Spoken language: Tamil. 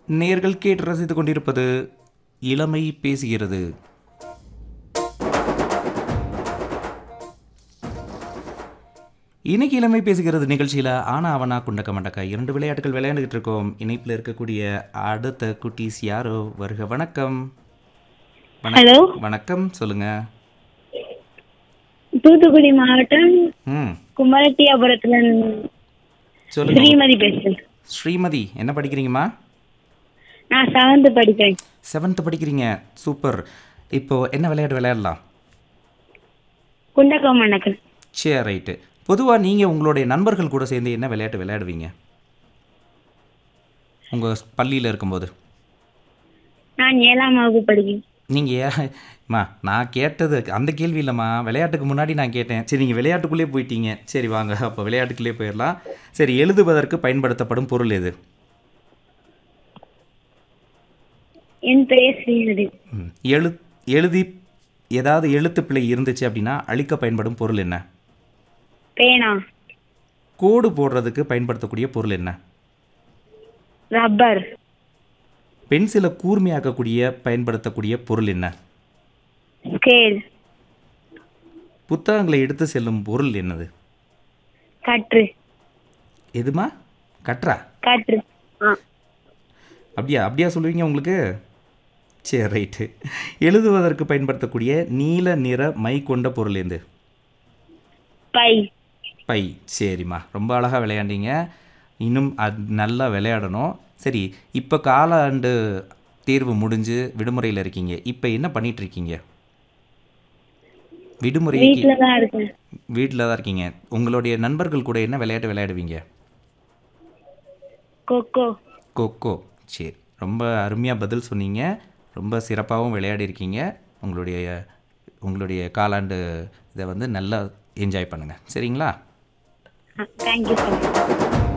நேர்கள் கேட்டு ரசித்துக் கொண்டிருப்பது இளமை பேசுகிறது இன்னைக்கு இளமை பேசுகிறது நிகழ்ச்சியில் ஆனா அவனா குண்டக்க மண்டக்கா இரண்டு விளையாட்டுகள் விளையாண்டுகிட்டு இருக்கோம் இணைப்பில் இருக்கக்கூடிய அடுத்த குட்டீஸ் யாரோ வருக வணக்கம் வணக்- ஹலோ வணக்கம் சொல்லுங்க தூத்துக்குடி மாவட்டம் ம் குமரட்டியாபுரத்துல இருந்து சொல்லுங்க ஸ்ரீமதி பேசுறேன் ஸ்ரீமதி என்ன படிக்கிறீங்கம்மா நான் செவன்த் படிக்கிறேன் செவன்த்து படிக்கிறீங்க சூப்பர் இப்போ என்ன விளையாட்டு விளையாடலாம் குண்டக்கம் மண்டக்கல் சரி ரைட்டு பொதுவாக நீங்கள் உங்களுடைய நண்பர்கள் கூட சேர்ந்து என்ன விளையாட்டு விளையாடுவீங்க உங்கள் பள்ளியில் இருக்கும்போது நான் ஏழாம் வகுப்பு படிக்கிறேன் நீங்கள் ஏம்மா நான் கேட்டது அந்த கேள்வி இல்லைம்மா விளையாட்டுக்கு முன்னாடி நான் கேட்டேன் சரி நீங்கள் விளையாட்டுக்குள்ளே போயிட்டீங்க சரி வாங்க அப்போ விளையாட்டுக்குள்ளே போயிடலாம் சரி எழுதுவதற்கு பயன்படுத்தப்படும் பொருள் எது என் பெயர் ஸ்ரீமதி ம். எழு எழுதி ஏதாவது எழுத்து பிழை இருந்துச்சு அப்படின்னா அழிக்க பயன்படும் பொருள் என்ன பேனா கோடு போடுறதுக்கு பயன்படுத்தக்கூடிய பொருள் என்ன ரப்பர் பென்சிலை கூர்மையாக்கக்கூடிய பயன்படுத்தக்கூடிய பொருள் என்ன ஸ்கேல் புத்தகங்களை எடுத்து செல்லும் பொருள் என்னது கற்று எதுமா கட்ரா கற்று ஆ அப்படியா அப்படியா சொல்லுவீங்க உங்களுக்கு சரி ரைட்டு எழுதுவதற்கு பயன்படுத்தக்கூடிய நீல நிற மை கொண்ட பொருள் எது பை பை சரிம்மா ரொம்ப அழகாக விளையாண்டீங்க இன்னும் அது நல்லா விளையாடணும் சரி இப்போ காலாண்டு தேர்வு முடிஞ்சு விடுமுறையில் இருக்கீங்க இப்போ என்ன பண்ணிட்டு இருக்கீங்க விடுமுறைக்கு வீட்டுல தான் இருக்கேன் வீட்டில் தான் இருக்கீங்க உங்களுடைய நண்பர்கள் கூட என்ன விளையாட்டு விளையாடுவீங்க கொக்கோ கொக்கோ சரி ரொம்ப அருமையாக பதில் சொன்னீங்க ரொம்ப சிறப்பாகவும் விளையாடிருக்கீங்க உங்களுடைய உங்களுடைய காலாண்டு இதை வந்து நல்லா என்ஜாய் பண்ணுங்கள் சரிங்களா தேங்க்யூ சார்